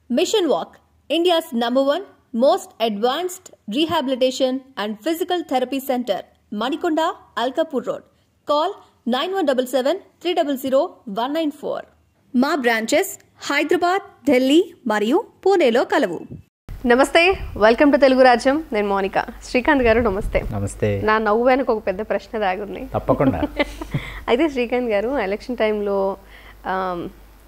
Mission Walk, India's number one most advanced rehabilitation and physical therapy center, Manikonda, Alkapur Road. Call 9177 300 194. మా branches Hyderabad Delhi మరియు పూణేలో కలవు నమస్తే welcome to Telugu రాజ్యం నేను మోనిక శ్రీకాంత్ గారు నమస్తే నమస్తే నా నవ్వు వెనక ఒక పెద్ద ప్రశ్న దాగుంది తప్పకుండా అయితే శ్రీకాంత్ గారు ఎలక్షన్ టైంలో ఆమ్,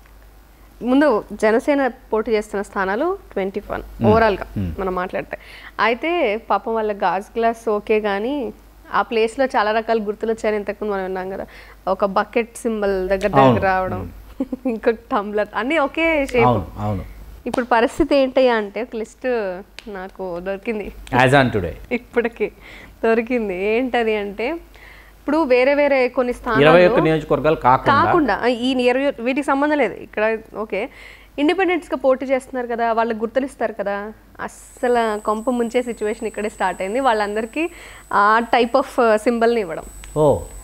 ముందు జనసేన పోటీ చేస్తున్న స్థానాలు ట్వంటీ వన్ ఓవరాల్గా మనం మాట్లాడితే అయితే పాపం వాళ్ళ గాజ్ గ్లాస్ ఓకే కానీ ఆ ప్లేస్లో చాలా రకాల గుర్తులు వచ్చాయని ఇంతకుముందు మనం విన్నాం కదా ఒక బకెట్ సింబల్ దగ్గర దగ్గర అవును. రావడం ఇంకొక టంబ్లర్ అన్నీ ఒకే షేప్ అవును అవును ఇప్పుడు పరిస్థితి ఏంటయ్యా అంటే ఒక లిస్ట్ నాకు దొరికింది యాజ్ ఆన్ టుడే ఇప్పటికి దొరికింది ఏంటది అంటే ఇప్పుడు వేరే వేరే కొన్ని ఇరవై ఒక్క స్థానాలు నియోజకవర్గాలు కాకుండా కాకుండా ఈ ఇరవై వీటికి సంబంధం లేదు ఇక్కడ ఓకే ఇండిపెండెంట్స్ గా పోటీ చేస్తున్నారు కదా వాళ్ళకి గుర్తులు ఇస్తారు కదా అస్సలు కొంప ముంచే సిచ్యువేషన్ ఇక్కడే స్టార్ట్ అయింది వాళ్ళందరికీ ఆ టైప్ ఆఫ్ సింబల్ని ఇవ్వడం ఓ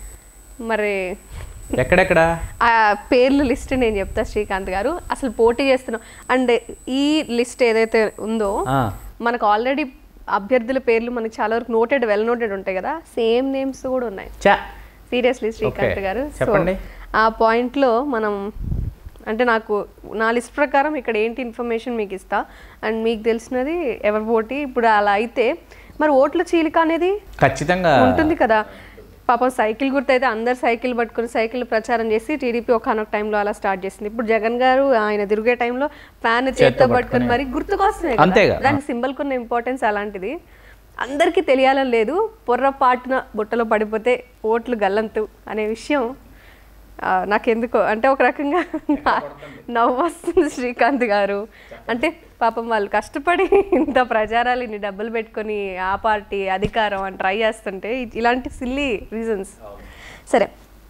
మరి ఎక్కడెక్కడ ఆ పేర్ల లిస్ట్ నేను చెప్తా శ్రీకాంత్ గారు అసలు పోటీ చేస్తున్నాం అండ్ ఈ లిస్ట్ ఏదైతే ఉందో ఆ, మనకు ఆల్రెడీ అభ్యర్థుల పేర్లు మనకి చాలా వరకు నోటెడ్ వెల్ నోటెడ్ ఉంటాయి కదా సేమ్ నేమ్స్ కూడా ఉన్నాయి చా సీరియస్లీ శ్రీకాంత్ Okay. గారు సో చెప్పండి. ఆ పాయింట్లో మనం అంటే నాకు నా లిస్ట్ ప్రకారం ఇక్కడ ఏంటి ఇన్ఫర్మేషన్ మీకు ఇస్తా అండ్ మీకు తెలిసినది ఎవరి పోటీ ఇప్పుడు అలా అయితే మరి ఓట్ల చీలిక అనేది ఖచ్చితంగా ఉంటుంది కదా పాపం సైకిల్ గుర్తు అయితే అందరు సైకిల్ పట్టుకుని సైకిల్ ప్రచారం చేసి టీడీపీ ఒకనొక టైంలో అలా స్టార్ట్ చేసింది ఇప్పుడు జగన్ గారు ఆయన తిరిగే టైంలో ఫ్యాన్ చేత్తో పట్టుకుని మరి గుర్తుకొస్తున్నాయి కదా. అంతేగా. దాని సింబల్ కున్న ఇంపార్టెన్స్ అలాంటిది అందరికీ తెలియాలని లేదు పొర్రపాటున బుట్టలో పడిపోతే ఓట్లు గల్లంతు అనే విషయం ఆ, నాకెందుకో అంటే ఒక రకంగా నవ్వు వస్తుంది శ్రీకాంత్ గారు అంటే పాపం వాళ్ళు కష్టపడి ఇంత ప్రచారాలు ఇన్ని డబ్బులు పెట్టుకొని ఆ పార్టీ అధికారం అని ట్రై చేస్తుంటే ఇ- ఇలాంటి సిల్లీ రీజన్స్ సరే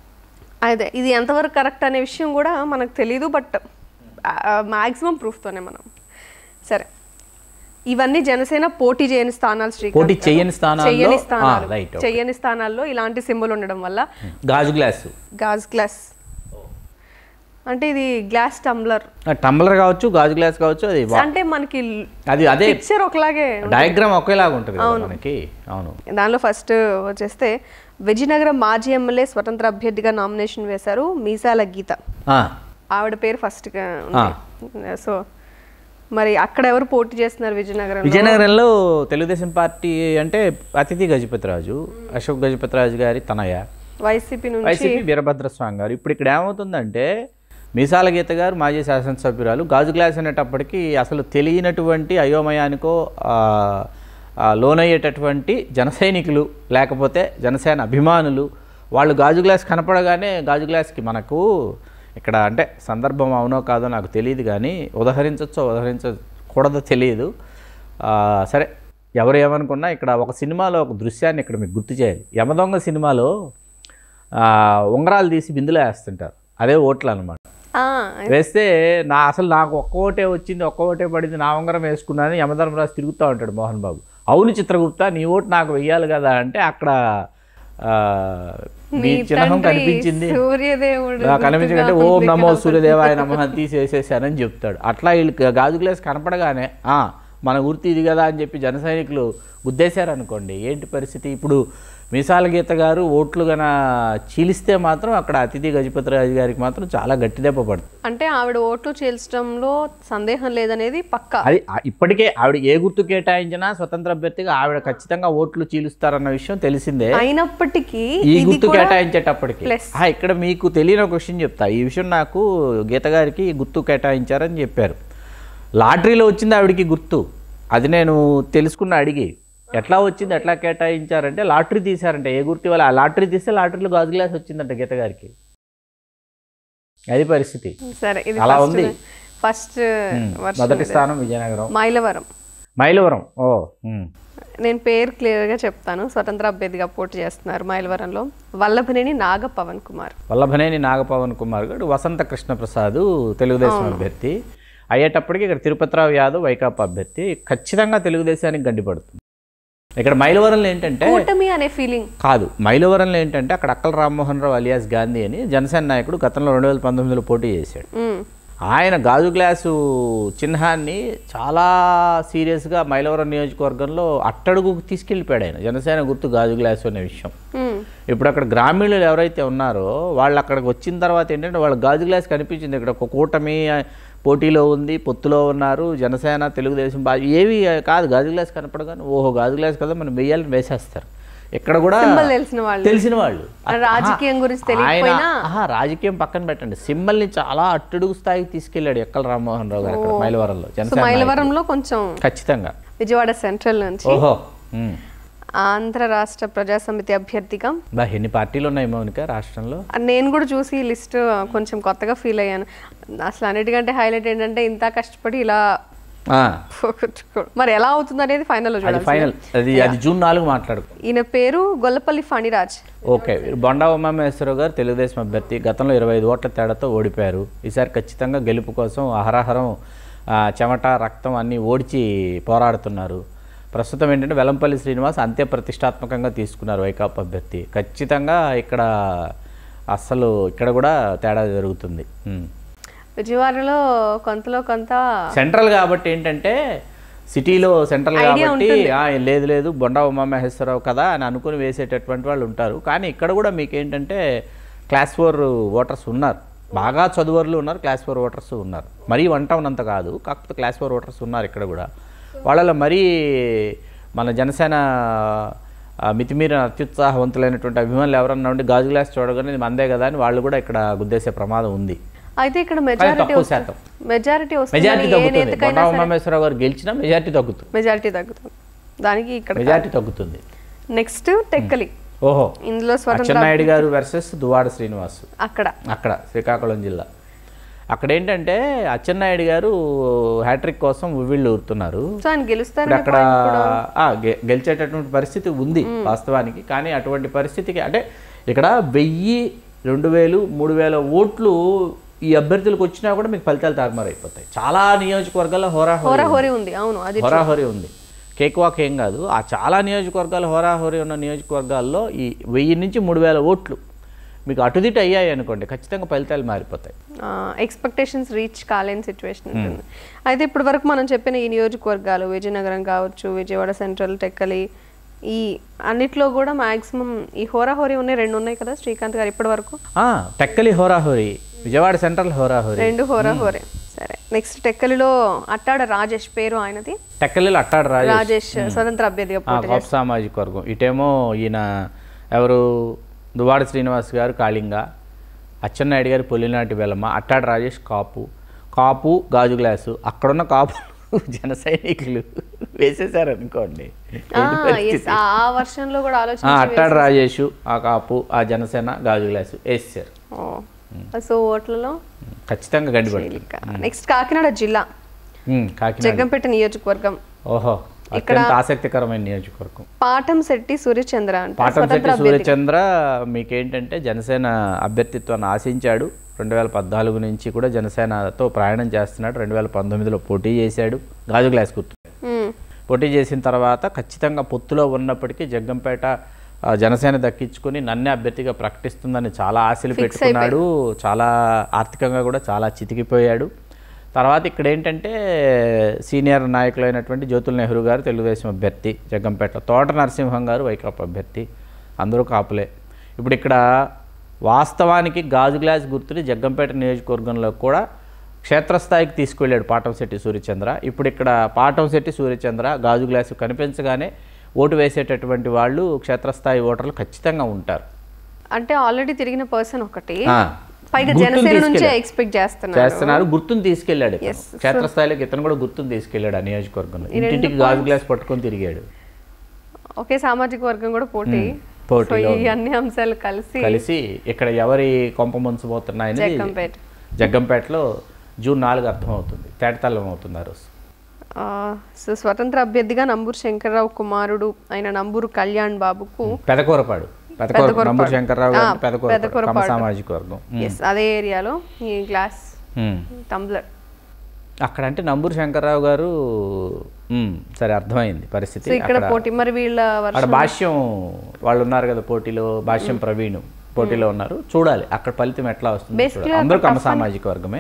అదే ఇది ఎంతవరకు కరెక్ట్ అనే విషయం కూడా మనకు తెలియదు బట్ మ్యాక్సిమం ప్రూఫ్తోనే మనం సరే ఇవన్నీ జనసేన పోటీ చేయని స్థానాలు శ్రీకాంత్ పోటీ గారు. చేయని స్థానాల్లో- చెయ్యని ఆ, స్థానాలు right, okay. చెయ్యని స్థానాల్లో ఇలాంటి సింబల్ ఉండడం వల్ల గాజు గ్లాసు గాజ్ గ్లాస్ అంటే ఇది గ్లాస్ టంబ్లర్ టంబ్లర్ కావచ్చు గాజు గ్లాస్ కావచ్చు అది వా- అంటే మనకి అది అదే పిక్చర్ ఒకలాగే డయాగ్రామ్ ఒకేలాగా ఉంటుంది కదా మనకి అవును దానిలో ఫస్ట్ వచ్చేస్తే విజయనగరం మాజీ ఎమ్మెల్యే స్వతంత్ర అభ్యర్థిగా నామినేషన్ వేశారు మీసాల గీత ఆ, ఆవిడ పేరు ఫస్ట్ సో మరి అక్కడ ఎవరు పోటీ చేస్తున్నారు విజయనగరం విజయనగరంలో తెలుగుదేశం పార్టీ అంటే అతిథి గజపతిరాజు అశోక్ గజపతిరాజు గారి తనయ వైసీపీ నుంచి వైసీపీ వీరభద్రస్వామి గారు ఇప్పుడు ఇక్కడ ఏమవుతుందంటే మీసాల గీత గారు మాజీ శాసనసభ్యురాలు గాజు గ్లాస్ అనేటప్పటికీ అసలు తెలియనటువంటి అయోమయానికో ఆ, ఆ, లోనయ్యేటటువంటి జన సైనికులు లేకపోతే జనసేన అభిమానులు వాళ్ళు గాజు గ్లాస్ కనపడగానే గాజు గ్లాస్కి మనకు ఇక్కడ అంటే సందర్భం అవునో కాదో నాకు తెలియదు కానీ ఉదహరించవచ్చో ఉదహరించకూడదో తెలియదు ఆ, సరే ఎవరు ఏమనుకున్నా ఇక్కడ ఒక సినిమాలో ఒక దృశ్యాన్ని ఇక్కడ మీకు గుర్తు చేయాలి యమదొంగ సినిమాలో ఆ, ఉంగరాలు తీసి బిందులో వేస్తుంటారు అదే ఓట్లు అనమాట ఆ, వేస్తే నా అసలు నాకు ఒక్క ఓటే వచ్చింది ఒక్క ఓటే పడింది నా ఉంగరం వేసుకున్నాను యమధర్మరాజు తిరుగుతూ ఉంటాడు మోహన్ బాబు అవును చిత్రగుప్త నీ ఓటు నాకు వెయ్యాలి కదా అంటే అక్కడ ఆ, మీ మీ చిహ్నం తండ్రి కనిపించింది సూర్యదేవుడు ఆ, కనిపించకంటే ఓం నమో సూర్యదేవాయ నమ అని తీసేసేసానని చెప్తాడు అట్లా వీళ్ళు గాజు గ్లాస్ కనపడగానే "ఆ, మన గుర్తు ఇది కదా అని చెప్పి జన సైనికులు గుద్దేశారనుకోండి ఏంటి పరిస్థితి ఇప్పుడు మీసాల గీత గారు ఓట్లు గన చీలిస్తే మాత్రం అక్కడ అతిథి గజపతిరాజు గారికి మాత్రం చాలా గట్టి దెబ్బ పడుతుంది అంటే ఆవిడ ఓట్లు చేల్చడంలో సందేహం లేదనేది పక్కా అది ఆ- ఇప్పటికే ఆవిడ ఏ గుర్తు కేటాయించినా స్వతంత్ర అభ్యర్థిగా ఆవిడ ఖచ్చితంగా ఓట్లు చీలుస్తారన్న విషయం తెలిసిందే అయినప్పటికీ ఈ ఇది గుర్తు కూడా కేటాయించేటప్పటికి plus. ఆ, ఇక్కడ మీకు తెలియని ఒక విషయం చెప్తా ఈ విషయం నాకు గీత గారికి ఈ గుర్తు కేటాయించారని చెప్పారు లాటరీలో వచ్చింది ఆవిడకి గుర్తు అది నేను తెలుసుకున్న అడిగి ఎట్లా వచ్చింది ఎట్లా కేటాయించారంటే లాటరీ తీశారంట ఏ గుర్తు వల్ల ఆ లాటరీ తీస్తే లాటరీలో గాజు గ్లాస్ వచ్చిందంట గీత గారికి అది పరిస్థితి సరే ఇది అలా first- ఉంది. ఫస్ట్ ఉమ్, వర్షన్ మొదటి ఇది. స్థానం విజయనగరం మైలవరం మైలవరం ఓ ఉమ్. నేను పేరు క్లియర్గా చెప్తాను స్వతంత్ర అభ్యర్థిగా పోటీ చేస్తున్నారు మైలవరంలో వల్లభనేని నాగ పవన్ కుమార్ వల్లభనేని నాగపవన్ కుమార్ గారు వసంత కృష్ణప్రసాద్ తెలుగుదేశం అభ్యర్థి అయ్యేటప్పటికి ఇక్కడ తిరుపతిరావు యాదవ్ వైకాపా అభ్యర్థి ఖచ్చితంగా తెలుగుదేశానికి గండిపడుతుంది ఇక్కడ మైలవరంలో ఏంటంటే కూటమి అనే ఫీలింగ్ కాదు మైలవరంలో ఏంటంటే అక్కడ అక్కల రామ్మోహన్ రావు అలియాస్ గాంధీ అని జనసేన నాయకుడు గతంలో రెండు వేల పంతొమ్మిదిలో పోటీ చేశాడు ఆయన గాజు గ్లాసు చిహ్నాన్ని చాలా సీరియస్గా మైలవరం నియోజకవర్గంలో అట్టడుగుకు తీసుకెళ్ళిపోయాడు ఆయన జనసేన గుర్తు గాజు గ్లాసు అనే విషయం మ్మ్. ఇప్పుడు అక్కడ గ్రామీణులు ఎవరైతే ఉన్నారో వాళ్ళు అక్కడికి వచ్చిన తర్వాత ఏంటంటే వాళ్ళ గాజు గ్లాస్ కనిపించింది ఇక్కడ ఒక కూటమి ఆ, పోటీలో ఉంది పొత్తులో ఉన్నారు జనసేన తెలుగుదేశం బాగా ఏవి కాదు గాజు గ్లాస్ కనపడగానే ఓహో గాజు గ్లాస్ కదా మనం వెయ్యాలని వేసేస్తారు ఇక్కడ కూడా సింబల్ తెలిసిన వాళ్ళు తెలిసిన వాళ్ళు రాజకీయం గురించి ఆయన తెలియకపోయినా ఆహా, రాజకీయం పక్కన పెట్టండి సింబల్ని చాలా అట్టడుగు స్థాయికి తీసుకెళ్ళాడు ఎక్కల రామ్మోహన్ రావు గారు అక్కడ మైలవరంలో సో జనసేన నాయకుడు. మైలవరంలో కొంచెం ఖచ్చితంగా విజయవాడ సెంట్రల్ నుంచి ఓహో ఉమ్. ఆంధ్ర రాష్ట్ర ప్రజా సమితి అభ్యర్థిగా బా ఎన్ని పార్టీలు ఉన్నాయి మౌనిక రాష్ట్రంలో నేను కూడా చూసి ఈ లిస్ట్ కొంచెం కొత్తగా ఫీల్ అయ్యాను అసలు అన్నిటికంటే హైలైట్ ఏంటంటే ఇంత కష్టపడి ఇలా ఆ, పోగొట్టుకో- మరి ఎలా అవుతుంది అనేది ఫైనల్ అది చూడాలి ఫైనల్ అది అది జూన్ నాలుగు మాట్లాడుకో ఈయన పేరు గొల్లపల్లి ఫణిరాజ్ ఓకే బొండా ఉమామహేశ్వరరావు గారు తెలుగుదేశం అభ్యర్థి గతంలో ఇరవై ఐదు ఓట్ల తేడాతో ఓడిపోయారు ఈసారి ఖచ్చితంగా గెలుపు కోసం అహరహరం ఆ, చెమట రక్తం అన్నీ ఓడిచి పోరాడుతున్నారు ప్రస్తుతం ఏంటంటే వెలంపల్లి శ్రీనివాస్ అంతే ప్రతిష్టాత్మకంగా తీసుకున్నారు వైకాపా అభ్యర్థి ఖచ్చితంగా ఇక్కడ అస్సలు ఇక్కడ కూడా తేడా జరుగుతుంది ఉమ్. విజయవాడలో కొంతలో కొంత సెంట్రల్ కాబట్టి ఏంటంటే సిటీలో సెంట్రల్ కాబట్టి "ఆ, లేదు లేదు బొండా ఉమామహేశ్వరరావు కదా అని అనుకుని వేసేటటువంటి వాళ్ళు ఉంటారు కానీ ఇక్కడ కూడా మీకు ఏంటంటే క్లాస్ ఫోర్ ఓటర్స్ ఉన్నారు బాగా చదువర్లు ఉన్నారు క్లాస్ ఫోర్ ఓటర్స్ ఉన్నారు మరీ వన్ టౌన్ అంత కాదు కాకపోతే క్లాస్ ఫోర్ ఓటర్స్ ఉన్నారు ఇక్కడ కూడా వాళ్ళలో మరీ మన జనసేన ఆ, మితిమీరిన అత్యుత్సాహవంతులైనటువంటి అభిమానులు ఎవరన్నా ఉండి గాజు గ్లాస్ చూడగానే ఇది మందే కదా అని వాళ్ళు కూడా ఇక్కడ గుద్దేసే ప్రమాదం ఉంది అయితే ఇక్కడ కానీ మెజారిటీ తక్కువ శాతం మెజారిటీ మెజారిటీ వస్తుంది ఏ తగ్గుతుంది నేతకైనా బొండా ఉమామేశ్వరరావు గారు గెలిచినా మెజారిటీ తగ్గుతుంది మెజారిటీ తగ్గుతుంది దానికి ఇక్కడ మెజారిటీ తగ్గుతుంది నెక్స్ట్ టెక్కలి ఓహో ఇందులో స్వతంత్ర అచ్చెన్నాయుడు గారు వర్సెస్ దువాడ శ్రీనివాస్ అక్కడ అక్కడ శ్రీకాకుళం జిల్లా అక్కడ ఏంటంటే అచ్చెన్నాయుడు గారు హ్యాట్రిక్ కోసం ఉవ్విళ్ళు ఊరుతున్నారు సో ఆయన ఇప్పుడు గెలుస్తారనే అక్కడ ఆ, గె- గెలిచేటటువంటి పరిస్థితి ఉంది వాస్తవానికి కానీ అటువంటి పరిస్థితికి అంటే ఇక్కడ వెయ్యి రెండు వేలు మూడు వేల ఓట్లు ఈ అభ్యర్థులకు వచ్చినా కూడా మీకు ఫలితాలు తారుమారైపోతాయి చాలా నియోజకవర్గాల్లో హోరాహోరీ హోరాహోరీ ఉంది అవును అది హోరాహోరీ ఉంది కేక్ వాక్ ఏం కాదు ఆ చాలా నియోజకవర్గాలు హోరాహోరీ ఉన్న నియోజకవర్గాల్లో ఈ వెయ్యి నుంచి మూడు వేల ఓట్లు మీకు అటుదిటు అయ్యాయి అనుకోండి ఖచ్చితంగా ఫలితాలు మారిపోతాయి ఎక్స్పెక్టేషన్స్ రీచ్ కాలేని సిచ్యువేషన్ ఉంటుంది అయితే ఇప్పటి వరకు మనం చెప్పిన ఈ నియోజకవర్గాలు విజయనగరం కావచ్చు విజయవాడ సెంట్రల్ టెక్కలి ఈ అన్నిట్లో కూడా మాక్సిమం ఈ హోరాహోరీ ఉన్నాయి రెండు ఉన్నాయి కదా శ్రీకాంత్ గారు ఇప్పటి వరకు ఆ, టెక్కలి హోరాహోరీ విజయవాడ సెంట్రల్ హోరాహోరీ రెండు హోరాహోరే సరే నెక్స్ట్ టెక్కలిలో అట్టాడ రాజేష్ పేరు ఆయనది టెక్కలిలో అట్టాడు రాజు రాజేష్ స్వతంత్ర అభ్యర్థిగా ఆ, కాపు సామాజిక వర్గం ఇటేమో ఈయన ఎవరు దువాడ శ్రీనివాస్ గారు కాళింగ అచ్చెన్నాయుడు గారు పొల్లినాటి వెలమ అట్టాడు రాజేష్ కాపు కాపు గాజు గ్లాసు అక్కడున్న కాపు జన సైనికులు వేసేసారు అనుకోండి ఆ, yes, ఆ ఆ వర్షంలో కూడా ఆలోచన అట్టాడు రాజేషు ఆ కాపు ఆ జనసేన గాజు గ్లాసు వేసేసారు సో ఓట్లలో ఖచ్చితంగా గండిపడుతుంది నెక్స్ట్ కాకినాడ జిల్లా ఉమ్, కాకినాడ జగ్గంపేట నియోజకవర్గం ఓహో అత్యంత ఆసక్తికరమైన నియోజకవర్గం పాఠం శెట్టి సూర్యచంద్ర అంటే పాటంశెట్టి సూర్యచంద్ర మీకేంటంటే జనసేన అభ్యర్థిత్వాన్ని ఆశించాడు రెండు వేల పద్నాలుగు నుంచి కూడా జనసేనతో ప్రయాణం చేస్తున్నాడు రెండు వేల పంతొమ్మిదిలో పోటీ చేశాడు గాజు గ్లాస్ గుర్తు మ్మ్. పోటీ చేసిన తర్వాత ఖచ్చితంగా పొత్తులో ఉన్నప్పటికీ జగ్గంపేట ఆ, జనసేన దక్కించుకొని నన్నే అభ్యర్థిగా ప్రకటిస్తుందని చాలా ఆశలు పెట్టుకున్నాడు చాలా ఆర్థికంగా కూడా చాలా చితికిపోయాడు తర్వాత ఇక్కడ ఏంటంటే సీనియర్ నాయకులైనటువంటి జ్యోతుల్ నెహ్రూ గారు తెలుగుదేశం అభ్యర్థి జగ్గంపేట తోట నరసింహం గారు వైకాపా అభ్యర్థి అందరూ కాపులే ఇప్పుడు ఇక్కడ వాస్తవానికి గాజు గ్లాస్ గుర్తుని జగ్గంపేట నియోజకవర్గంలో కూడా క్షేత్రస్థాయికి తీసుకెళ్ళాడు పాటంశెట్టి సూర్యచంద్ర ఇప్పుడు ఇక్కడ పాటంశెట్టి సూర్యచంద్ర గాజు గ్లాసు కనిపించగానే ఓటు వేసేటటువంటి వాళ్ళు క్షేత్రస్థాయి ఓటర్లు ఖచ్చితంగా ఉంటారు అంటే ఆల్రెడీ తిరిగిన పర్సన్ ఒకటి ఆ, పైగా గుర్తుని జనసేన నుంచే తీసుకెళ్ళాడు. ఎక్స్పెక్ట్ చేస్తున్నారు చేస్తున్నారు గుర్తుని తీసుకెళ్ళాడు ఇతను. Yes. క్షేత్రస్థాయిలోకి ఇతను కూడా గుర్తుని తీసుకెళ్ళాడు ఆ నియోజకవర్గంలో ఇంటింటికి గాజు గ్లాస్ పట్టుకొని తిరిగాడు ఒకే సామాజిక వర్గం కూడా పోటీ సో పోటీలో ఈ అన్ని అంశాలు కలిసి కలిసి ఇక్కడ ఎవరి కొంప ముంచబోతున్నాయని జగ్గంపేట. జగ్గంపేటలో జూన్ నాలుగు అర్థమవుతుంది తేటతల్లం అవుతుంది ఆ రోజు ఆ, సో స్వతంత్ర అభ్యర్థిగా నంబూరు శంకర్రావు కుమారుడు అయిన నంబూరు కళ్యాణ్ బాబుకు పెదకూరపాడు పెదకూర పెదకూరపాడు. నంబూరు శంకర్రావు ఆ, గారిని పెదకూరపాడు కమ పెదకూరపాడు. సామాజిక వర్గం ఎస్ అదే ఏరియాలో ఈ గ్లాస్ ఉమ్. టంబ్లర్ అక్కడ అంటే నంబూరు శంకర్రావు గారు ఉమ్, సరే అర్థమైంది పరిస్థితి సో ఇక్కడ అక్కడ పోటీ మరి వీళ్ళ అక్కడ వర్షం భాష్యం వాళ్ళు ఉన్నారు కదా పోటీలో భాష్యం ప్రవీణ్ పోటీలో ఉన్నారు చూడాలి అక్కడ ఫలితం ఎట్లా వస్తుంది Basically చూడాలి. అందరూ అక్కడ కమ tough సామాజిక వర్గమే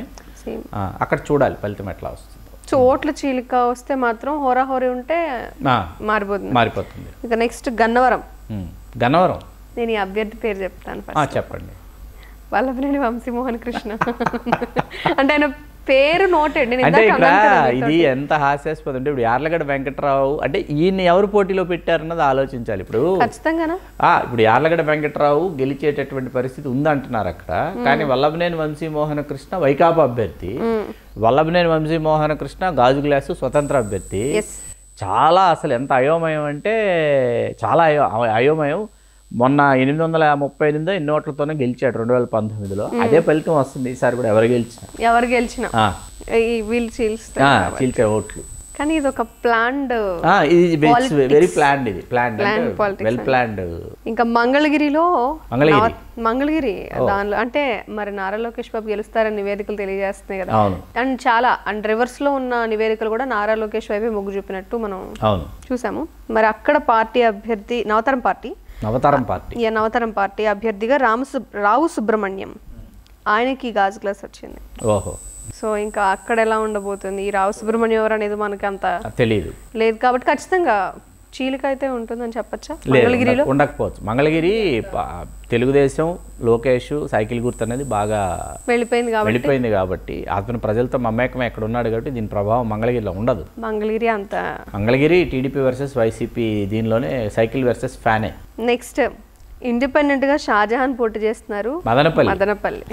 Same. ఆ, అక్కడ చూడాలి ఫలితం ఎట్లా వస్తుందో సో ఓట్ల చీలిక వస్తే మాత్రం హోరాహోరీ ఉంటే ఆ, మారిపోతుంది మారిపోతుంది ఇక నెక్స్ట్ గన్నవరం ఉమ్. గన్నవరం నేను ఈ అభ్యర్థి పేరు చెప్తాను ఆ, ఫస్ట్ చెప్పండి వల్లభనేని వంశీమోహన్ కృష్ణ అంటే ఆయన పేరు నోటెడ్ నేను అంటే ఇందాక ఇక్కడ అన్నాను కదా ఇది మీతోటి. ఎంత హాస్యాస్పదం అంటే ఇప్పుడు యార్లగడ్డ వెంకట్రావు అంటే ఈయన ఎవరు పోటీలో పెట్టారన్నది ఆలోచించాలి ఇప్పుడు ఖచ్చితంగానా ఆ, ఇప్పుడు యార్లగడ్డ వెంకట్రావు గెలిచేటటువంటి పరిస్థితి ఉందంటున్నారు అక్కడ కానీ వల్లభనేని వంశీమోహన కృష్ణ వైకాపా అభ్యర్థి వల్లభనేని వంశీమోహన కృష్ణ గాజు గ్లాసు స్వతంత్ర అభ్యర్థి Yes. చాలా అసలు ఎంత అయోమయం అంటే చాలా అయో అయోమయం మొన్న ఎనిమిది వందల ముప్పై ఎనిమిదో ఎన్ని ఓట్లతోనే గెలిచాడు రెండు వేల పంతొమ్మిదిలో అదే ఫలితం వస్తుంది ఈసారి కూడా ఎవరు గెలిచినా ఎవరు గెలిచినా ఆ, ఈ వీళ్ళు చీల్స్తారు ఆ, చీల్చే ఓట్లు కానీ ఇది ఒక ప్లాండ్ ఆ, ఇది వెరీ ప్లాన్డ్ ఇది planned Planned politics well planned ఇంకా మంగళగిరిలో మంగళగిరి. నవ- మంగళగిరి దానిలో అంటే మరి నారా లోకేష్ బాబు గెలుస్తారని నివేదికలు తెలియజేస్తున్నాయి కదా అవును అండ్ చాలా అండ్ రివర్స్ లో ఉన్న నివేదికలు కూడా నారా లోకేష్ వైపే మొగ్గు చూపినట్టు మనం అవును చూసాము మరి అక్కడ పార్టీ అభ్యర్థి నవతరం పార్టీ నవతరం పార్టీ ఈ నవతరం పార్టీ అభ్యర్థిగా రాము సుబ్- రావు సుబ్రహ్మణ్యం ఆయనకి గాజు గ్లాస్ వచ్చింది ఓహో సో ఇంకా అక్కడ ఎలా ఉండబోతుంది ఈ రావు సుబ్రహ్మణ్యం ఎవరు అనేది మనకి అంత తెలియదు లేదు కాబట్టి ఖచ్చితంగా చీలిక అయితే ఉంటుందని చెప్పచ్చా లేదు మంగళగిరిలో ఉండక- ఉండకపోవచ్చు మంగళగిరి ప- తెలుగుదేశం లోకేష్ సైకిల్ గుర్తు అనేది బాగా వెళ్ళిపోయింది కాబట్టి వెళ్ళిపోయింది కాబట్టి అతను ప్రజలతో మమేకం ఎక్కడ ఉన్నాడు కాబట్టి దీని ప్రభావం మంగళగిరిలో ఉండదు మంగళగిరి అంత మంగళగిరి టీడీపీ వర్సెస్ వైసీపీ దీనిలోనే సైకిల్ వర్సెస్ ఫ్యానే నెక్స్ట్ ఇండిపెండెంట్ గా షాజహాన్ పోటీ చేస్తున్నారు మదనపల్లి మదనపల్లి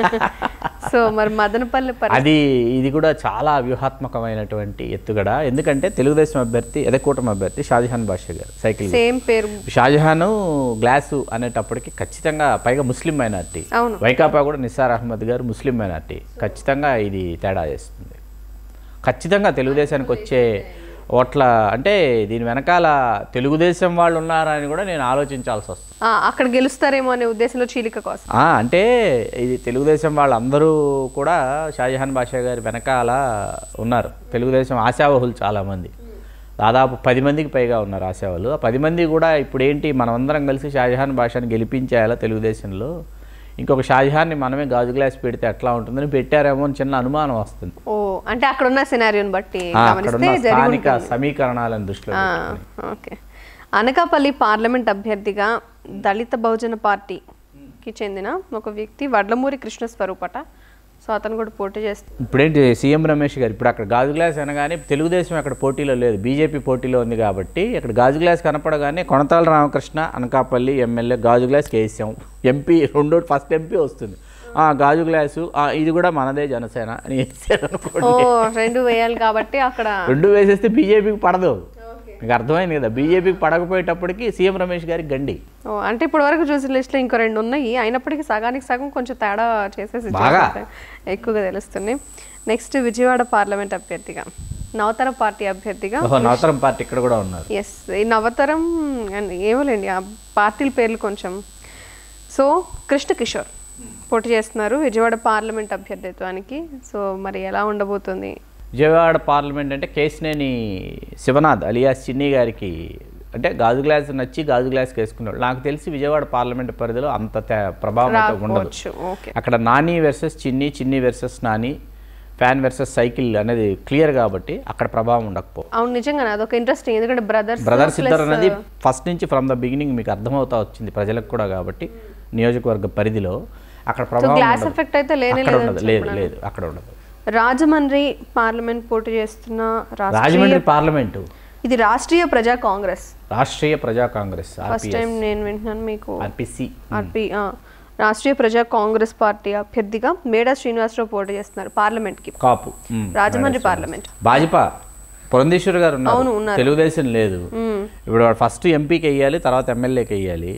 సో మరి మదనపల్లి పరి అది ఇది కూడా చాలా వ్యూహాత్మకమైనటువంటి ఎత్తుగడ ఎందుకంటే తెలుగుదేశం అభ్యర్థి అదే కూటమి అభ్యర్థి షాజహాన్ బాషా గారు సైకిల్ సేమ్ పేరు షాజహాన్ గ్లాసు అనేటప్పటికి ఖచ్చితంగా పైగా ముస్లిం మైనార్టీ అవును వైకాపా కూడా నిసార్ అహ్మద్ గారు ముస్లిం మైనార్టీ ఖచ్చితంగా ఇది తేడా చేస్తుంది ఖచ్చితంగా తెలుగుదేశానికి వచ్చే ఓట్ల అంటే దీని వెనకాల తెలుగుదేశం వాళ్ళు ఉన్నారని కూడా నేను ఆలోచించాల్సి వస్తుంది ఆ, అక్కడ గెలుస్తారేమో అనే ఉద్దేశంలో చీలిక కోసం ఆ, అంటే ఇది తెలుగుదేశం వాళ్ళందరూ కూడా షాజహాన్ బాషా గారి వెనకాల ఉన్నారు తెలుగుదేశం ఆశావహులు చాలామంది దాదాపు పది మందికి పైగా ఉన్నారు ఆశావాళ్ళు ఆ పది మంది కూడా ఇప్పుడు ఏంటి మనమందరం కలిసి షాజహాన్ బాషాని గెలిపించేయాలా తెలుగుదేశంలో ఇంకొక షాజహాన్ని మనమే గాజు గ్లాస్ పెడితే ఎట్లా ఉంటుందని పెట్టారేమో అని చిన్న అనుమానం వస్తుంది ఓ అంటే అక్కడ ఉన్న సినారియోని బట్టి ఆ, అక్కడ గమనిస్తే ఉన్న జరిగి స్థానిక ఉంటుంది. సమీకరణాలను దృష్టిలో ఆ, పెట్టుకొని. ఓకే అనకాపల్లి పార్లమెంట్ అభ్యర్థిగా దళిత బహుజన పార్టీకి చెందిన ఒక వ్యక్తి వడ్లమూరి కృష్ణ స్వరూపట సో అతను కూడా పోటీ చేస్తారు ఇప్పుడేంటి సీఎం రమేష్ గారు ఇప్పుడు అక్కడ గాజు గ్లాస్ అనగానే తెలుగుదేశం అక్కడ పోటీలో లేదు బీజేపీ పోటీలో ఉంది కాబట్టి అక్కడ గాజు గ్లాస్ కనపడగానే కొనతాల రామకృష్ణ అనకాపల్లి ఎమ్మెల్యే గాజు గ్లాస్ కేసాం ఎంపీ రెండో ఫస్ట్ ఎంపీ వస్తుంది ఆ గాజు గ్లాసు ఆ, ఇది కూడా మనదే జనసేన అని వేసారు అనుకోండి ఓ రెండు వేయాలి కాబట్టి అక్కడ రెండు వేసేస్తే బీజేపీకి పడదు మీకు అర్థమైంది కదా బీజేపీకి పడకపోయేటప్పటికి సీఎం రమేష్ గారికి గండి ఓ, అంటే ఇప్పటి వరకు చూసిన లిస్ట్లో ఇంకో రెండు ఉన్నాయి అయినప్పటికీ సగానికి సగం కొంచెం తేడా చేసేసి బాగా. ఎక్కువగా తెలుస్తుంది నెక్స్ట్ విజయవాడ పార్లమెంట్ అభ్యర్థిగా నవతర పార్టీ అభ్యర్థిగా ఓహో నవతరం పార్టీ ఇక్కడ కూడా ఉన్నారు ఎస్ ఈ నవతరం అండ్ ఏమోలేండి ఆ పార్టీల పేర్లు కొంచెం సో కృష్ణ కిషోర్ పోటీ చేస్తున్నారు విజయవాడ పార్లమెంట్ అభ్యర్థిత్వానికి సో మరి ఎలా ఉండబోతుంది విజయవాడ పార్లమెంట్ అంటే కేసినేని శివనాథ్ అలియాస్ చిన్ని గారికి అంటే గాజు గ్లాస్ నచ్చి గాజు గ్లాస్ వేసుకున్నాడు నాకు తెలిసి విజయవాడ పార్లమెంట్ పరిధిలో అంత తే- ప్రభావం అయితే ఉండదు రావచ్చు ఓకే అక్కడ Nani versus Chinni Chinni versus Nani fan versus cycle అనేది క్లియర్ కాబట్టి అక్కడ ప్రభావం ఉండకపో అవును నిజంగానే అదొక ఇంట్రెస్టింగ్ ఎందుకంటే బ్రదర్స్ బ్రదర్స్ ఇద్దరు అనేది ఫస్ట్ నుంచి ఫ్రమ్ ద బిగినింగ్ మీకు అర్థమవుతా వచ్చింది ప్రజలకు కూడా కాబట్టి నియోజకవర్గ పరిధిలో అక్కడ ప్రభావం గ్లాస్ ఉండదు. ఎఫెక్ట్ అయితే లేనే అక్కడ లేదని ఉండదు లేదు లేదు అక్కడ ఉండదు రాజమండ్రి పార్లమెంట్ పోటీ చేస్తున్న రాష్ట్రీయ రాజమండ్రి పార్లమెంటు ఇది రాష్ట్రీయ ప్రజా కాంగ్రెస్ రాష్ట్రీయ ప్రజా కాంగ్రెస్ ఫస్ట్ టైం నేను వింటున్నాను మీకు ఆర్పిసి ఆర్పి ఆ, రాష్ట్రీయ ప్రజా కాంగ్రెస్ పార్టీ అభ్యర్థిగా మేడా శ్రీనివాసరావు పోటీ చేస్తున్నారు పార్లమెంట్ కి కాపు ఉమ్. రాజమండ్రి పార్లమెంట్ భాజపా పురంధేశ్వర్ గారు అవును, ఉన్నారు ఉన్నారు. తెలుగుదేశం లేదు ఇప్పుడు వాడు ఫస్ట్ ఎంపీకి వెయ్యాలి తర్వాత ఎమ్మెల్యేకి వెయ్యాలి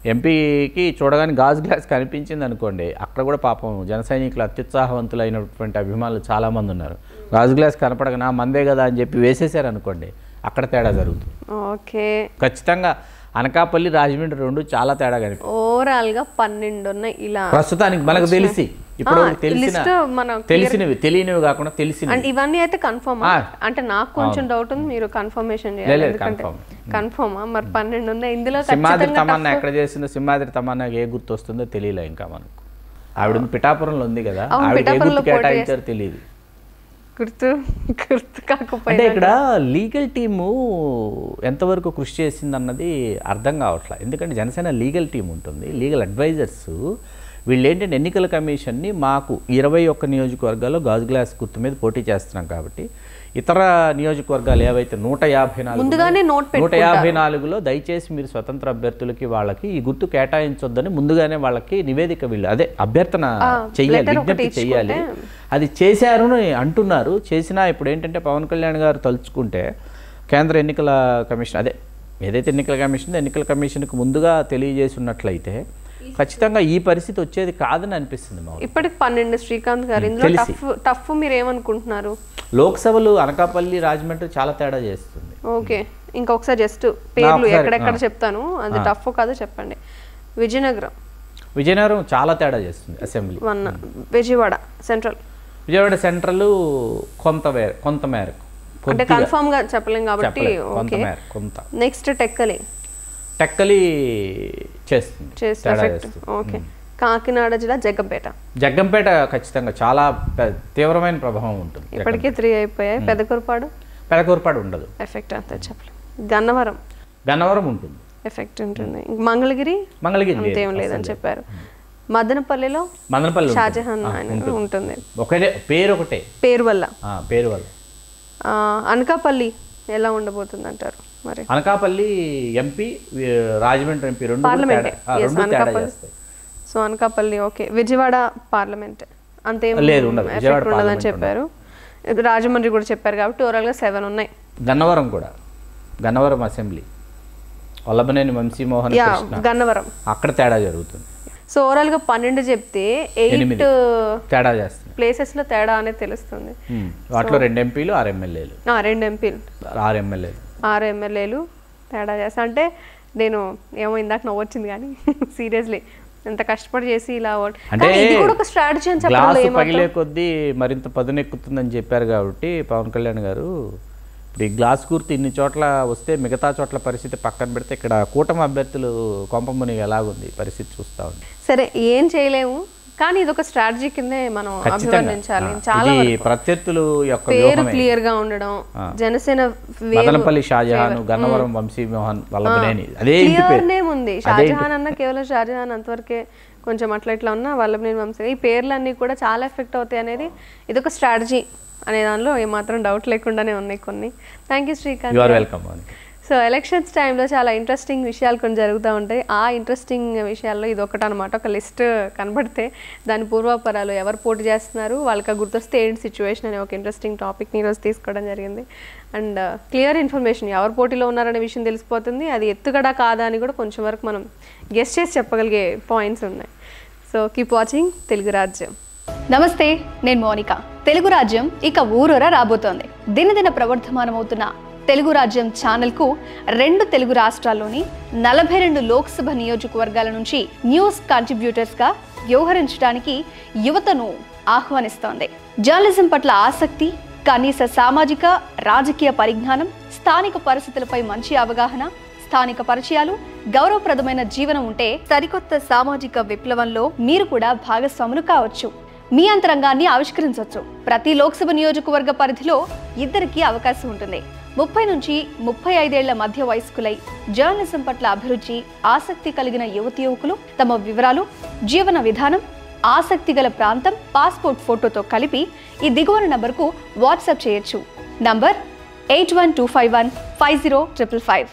ఎంపీకి చూడగానే గాజు గ్లాస్ కనిపించింది అనుకోండి అక్కడ కూడా పాపం జన సైనికులు అత్యుత్సాహవంతులైనటువంటి అభిమానులు చాలామంది ఉన్నారు గాజు గ్లాస్ కనపడగా మందే కదా అని చెప్పి వేసేసారు అనుకోండి అక్కడ తేడా జరుగుతుంది ఓకే ఖచ్చితంగా అనకాపల్లి రాజమండ్రి రెండు చాలా తేడా కనిపి ఓవరాల్ గా పన్నెండు ఉన్నాయి ఇలా ప్రస్తుతానికి మనకు తెలిసి ఇప్పుడు ఆ, తెలిసిన లిస్ట్ మనం తెలిసినవి తెలియనివి కాకుండా తెలిసినవి అండ్ ఇవన్నీ అయితే కన్ఫర్మ్ ఆ. అంటే నాకు కొంచెం డౌట్ ఉంది మీరు కన్ఫర్మేషన్ చేయాలి లేదు, ఎందుకంటే confirm. కన్ఫర్మా మరి పన్నెండు ఉన్నాయి ఇందులో సింహాద్రి ఖచ్చితంగా తమన్నా ఎక్కడ చేసిందో సింహాద్రి తమన్నాకి ఏ గుర్తు వస్తుందో తెలియలే ఇంకా మనకు ఆవిడ పిఠాపురంలో ఉంది కదా అవును, ఆవిడ ఏ పిఠాపురంలో గుర్తు పోటీ కేటాయించారో తెలియదు గుర్తు గుర్తు అంటే కాకపోయినా ఇక్కడ లీగల్ టీము ఎంతవరకు కృషి చేసిందన్నది అర్థం కావట్లేదు ఎందుకంటే జనసేన లీగల్ టీం ఉంటుంది లీగల్ అడ్వైజర్స్ వీళ్ళు ఏంటంటే ఎన్నికల కమిషన్ని మాకు ఇరవై ఒక్క నియోజకవర్గాల్లో గాజు గ్లాస్ గుర్తు మీద పోటీ చేస్తున్నాం కాబట్టి ఇతర నియోజకవర్గాలు ఏవైతే నూట యాభై నాలుగు ముందుగానే ఉన్నాయో, నోట్ నూట యాభై నాలుగులో దయచేసి మీరు స్వతంత్ర అభ్యర్థులకి వాళ్ళకి ఈ గుర్తు కేటాయించొద్దని ముందుగానే వాళ్ళకి నివేదిక వీళ్ళు అదే అభ్యర్థన చెయ్యాలి letter ఒకటి విజ్ఞప్తి చెయ్యాలి అది చేశారు అని అంటున్నారు చేసినా ఇప్పుడు ఏంటంటే పవన్ కళ్యాణ్ గారు తలుచుకుంటే కేంద్ర ఎన్నికల కమిషన్ అదే ఏదైతే ఎన్నికల కమిషన్ ఉందో, ఎన్నికల కమిషన్కి ముందుగా తెలియజేసి ఉన్నట్లయితే ఖచ్చితంగా ఈ పరిస్థితి వచ్చేది కాదని అనిపిస్తుంది మాకు ఇప్పటికి పన్నెండు శ్రీకాంత్ గారు ఇందులో తెలిసి. టఫ్ టఫ్ మీరు ఏమనుకుంటున్నారు లోక్సభలు అనకాపల్లి రాజమండ్రి చాలా తేడా చేస్తుంది ఓకే ఇంకొకసారి జస్ట్ పేర్లు ఒకసారి, ఎక్కడెక్కడ ఆ. చెప్తాను అది టఫ్ కాదో చెప్పండి విజయనగరం విజయనగరం చాలా తేడా చేస్తుంది assembly one Vijayawada central Vijayawada central కొంత వే కొంత మేరకు అంటే కొద్దిగా కన్ఫర్మ్ గా చెప్పలేం కాబట్టి చెప్పలేదు కొంత ఓకే మేరకు కొంత నెక్స్ట్ టెక్కలి టెక్కలి చేస్తుంది చేస్తే తేడా ఎఫెక్ట్ చేస్తుంది ఓకే కాకినాడ జిల్లా జగ్గంపేట జగ్గంపేట ఖచ్చితంగా చాలా పె- తీవ్రమైన ప్రభావం ఉంటుంది ఇప్పటికే త్రీ అయిపోయాయి పెదకూరుపాడు పెదకూరుపాడు ఉండదు ఎఫెక్ట్ అంతే చెప్పలేం గన్నవరం గన్నవరం ఉంటుంది ఎఫెక్ట్ ఉంటుంది ఇంక మంగళగిరి మంగళగిరి లేదు, అంతేం లేదని చెప్పారు మదనపల్లిలో మదనపల్లి ఉంటుంది. షాజహాన్ ఆ, ఆయన ఉంటుంది. ఉంటుంది ఒకటే పేరు ఒకటే పేరు వల్ల ఆ, పేరు వల్ల ఆ, అనకాపల్లి ఎలా ఉండబోతుంది అంటారు మరి అనకాపల్లి ఎంపీ వి- రాజమండ్రి ఎంపీ రెండు కూడా పార్లమెంటే తేడా- ఆ, Yes, రెండు తేడా అనకాపల్లి చేస్తాయి so Anakapalli okay Vijayawada parliament అంతేం లేదు, ఉండదు. ఎఫెక్ట్ విజయవాడ ఉండదని పార్లమెంట్ చెప్పారు ఇప్పుడు రాజమండ్రి కూడా చెప్పారు కాబట్టి ఓవరాల్గా సెవెన్ ఉన్నాయి గన్నవరం కూడా గన్నవరం అసెంబ్లీ వల్లభనేని వంశీమోహన్ యా కృష్ణ గన్నవరం అక్కడ తేడా జరుగుతుంది సో ఓవరాల్గా పన్నెండు చెప్తే ఎయిట్ ఎనిమిది తేడా చేస్తుంది ప్లేసెస్లో తేడా అనేది తెలుస్తుంది ఉమ్. వాటిలో రెండు ఎంపీలు ఆరు ఎమ్మెల్యేలు ఆ, రెండు ఎంపీలు ఆరు ఎమ్మెల్యేలు ఆరు ఎమ్మెల్యేలు తేడా చేస్తా అంటే నేను ఏమో ఇందాక నవ్వొచ్చింది కానీ సీరియస్లీ ఎంత కష్టపడి చేసి ఇలా ఓట్- అంటే కానీ ఇది కూడా ఒక స్ట్రాటజీ అని చెప్పడంలో గ్లాసు ఏమాత్రం పగిలే కొద్దీ మరింత పదునెక్కుతుందని చెప్పారు కాబట్టి పవన్ కళ్యాణ్ గారు ఇప్పుడు ఈ గ్లాస్ గుర్తు ఇన్ని చోట్ల వస్తే మిగతా చోట్ల పరిస్థితి పక్కన పెడితే ఇక్కడ కూటమి అభ్యర్థులు కొంపముని ఎలాగుంది పరిస్థితి చూస్తా ఉంది సరే ఏం చేయలేము కానీ ఇది ఒక స్ట్రాటజీ కిందే మనం ఖచ్చితంగా అభివర్ణించాలి ఆ, చాలా ఇది ప్రత్యర్థులు యొక్క పేరు వ్యూహమే క్లియర్ గా ఉండడం జనసేన wave మదనపల్లి షాజహాన్ గన్నవరం వంశీమోహన్ వల్లభనేని అదే ఇంటి క్లియర్ పేరు నేమ్ ఉంది షాజహాన్ అన్న కేవలం షాజహాన్ అంతవరకే కొంచెం అట్లా ఇట్లా ఉన్నా వల్లభనేని వంశీ ఈ పేర్లన్నీ కూడా చాలా ఎఫెక్ట్ అవుతాయి అనేది ఇది ఒక స్ట్రాటజీ అనే దానిలో ఏమాత్రం డౌట్ లేకుండానే ఉన్నాయి కొన్ని thank you Srikanth you are welcome so elections టైంలో చాలా ఇంట్రెస్టింగ్ విషయాలు కొన్ని జరుగుతూ ఉంటాయి ఆ ఇంట్రెస్టింగ్ విషయాల్లో ఇది ఒకటి అనమాట ఒక లిస్ట్ కనబడితే దాని పూర్వాపరాలు ఎవరు పోటీ చేస్తున్నారు వాళ్ళకి ఆ గుర్తొస్తే ఏంటి సిచ్యువేషన్ అనే ఒక ఇంట్రెస్టింగ్ టాపిక్ని ఈరోజు తీసుకోవడం జరిగింది అండ్ క్లియర్ ఇన్ఫర్మేషన్ ఎవరు పోటీలో ఉన్నారనే విషయం తెలిసిపోతుంది అది ఎత్తుగడ కాదా అని కూడా కొంచెం వరకు మనం గెస్ట్ చేసి చెప్పగలిగే పాయింట్స్ ఉన్నాయి సో కీప్ వాచింగ్ తెలుగు రాజ్యం నమస్తే నేను మోనిక తెలుగు రాజ్యం ఇక ఊరూరా రాబోతోంది దినదిన ప్రవర్ధమానమవుతున్న తెలుగు రాజ్యం ఛానల్కు రెండు తెలుగు రాష్ట్రాల్లోని నలభై రెండు లోక్సభ నియోజకవర్గాల నుంచి న్యూస్ కంట్రిబ్యూటర్స్గా వ్యవహరించడానికి యువతను ఆహ్వానిస్తోంది జర్నలిజం పట్ల ఆసక్తి కనీస సామాజిక రాజకీయ పరిజ్ఞానం స్థానిక పరిస్థితులపై మంచి అవగాహన స్థానిక పరిచయాలు గౌరవప్రదమైన జీవనం ఉంటే సరికొత్త సామాజిక విప్లవంలో మీరు కూడా భాగస్వాములు కావచ్చు మీ అంతరంగాన్ని ఆవిష్కరించవచ్చు ప్రతి లోక్సభ నియోజకవర్గ పరిధిలో ఇద్దరికి అవకాశం ఉంటుంది ముప్పై నుంచి ముప్పై ఐదేళ్ల మధ్య వయస్కులై జర్నలిజం పట్ల అభిరుచి ఆసక్తి కలిగిన యువతి యువకులు తమ వివరాలు జీవన విధానం ఆసక్తి గల ప్రాంతం పాస్పోర్ట్ ఫోటోతో కలిపి ఈ దిగువన నంబర్కు వాట్సాప్ చేయొచ్చు number eight one two five one five zero triple five